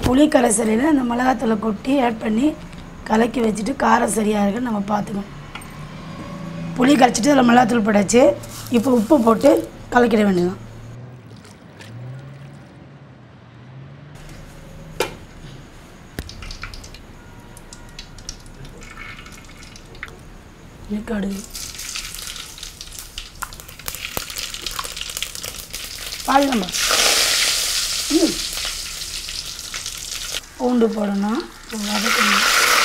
புளி கரைசலில் இந்த மிளகாத்தூளை கொட்டி ஆட் பண்ணி கலக்கி வச்சுட்டு காரம் சரியாக இருக்குன்னு நம்ம பார்த்துக்கணும் புளி கரைச்சிட்டு அதில் மிளகாத்தூள் போட்டாச்சு இப்போ உப்பு போட்டு கலக்கிட வேண்டியதுதான் கடுகு பாதி நம்ம ம் பூண்டு போடணும் வதக்கணும்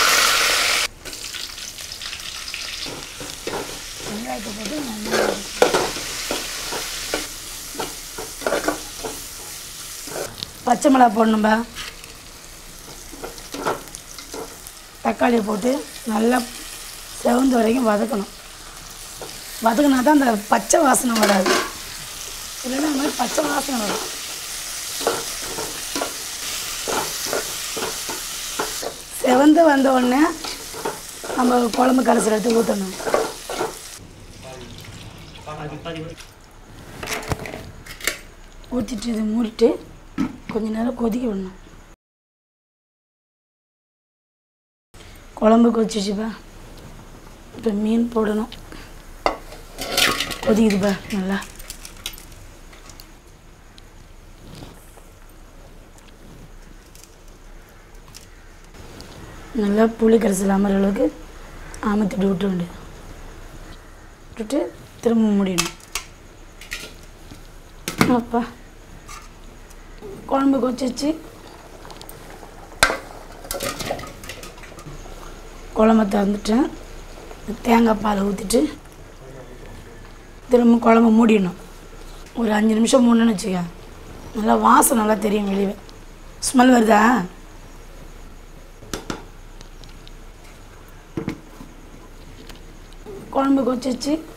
வெங்காயத்தை போட்டு நல்லா வதக்கணும். பச்சை மிளகா போடணும்பா தக்காளியை போட்டு நல்லா செவந்து வரைக்கும் வதக்கணும் வதக்கினா தான் அந்த பச்சை வாசனை வராது இல்லைன்னா அந்த மாதிரி பச்சை வாசனை வரும் செவந்து வந்த உடனே நம்ம குழம்பு கரைசல் எடுத்து ஊற்றணும் ஊற்றிட்டு இது மூடிட்டு கொஞ்ச நேரம் கொதிக்க விடணும் குழம்பு கொதிச்சிச்சுப்பா இப்போ மீன் போடணும் கொதிக்குதுப்பா நல்லா நல்லா புளி கரைசல் அமர அளவுக்கு அமர்த்திட்டு விட்டு வேண்டியது விட்டுட்டு திரும்ப முடியணும் அப்பா குழம்பு கொச்சிச்சு குழம்ப திறந்துட்டேன் தேங்காய் பால் ஊற்றிட்டு திரும்ப குழம்பு மூடிடணும் ஒரு அஞ்சு நிமிஷம் மூணுன்னு வச்சுக்க நல்லா வாசம் நல்லா தெரியும் வெளியே ஸ்மெல் வருதா குழம்பு கொச்சிச்சு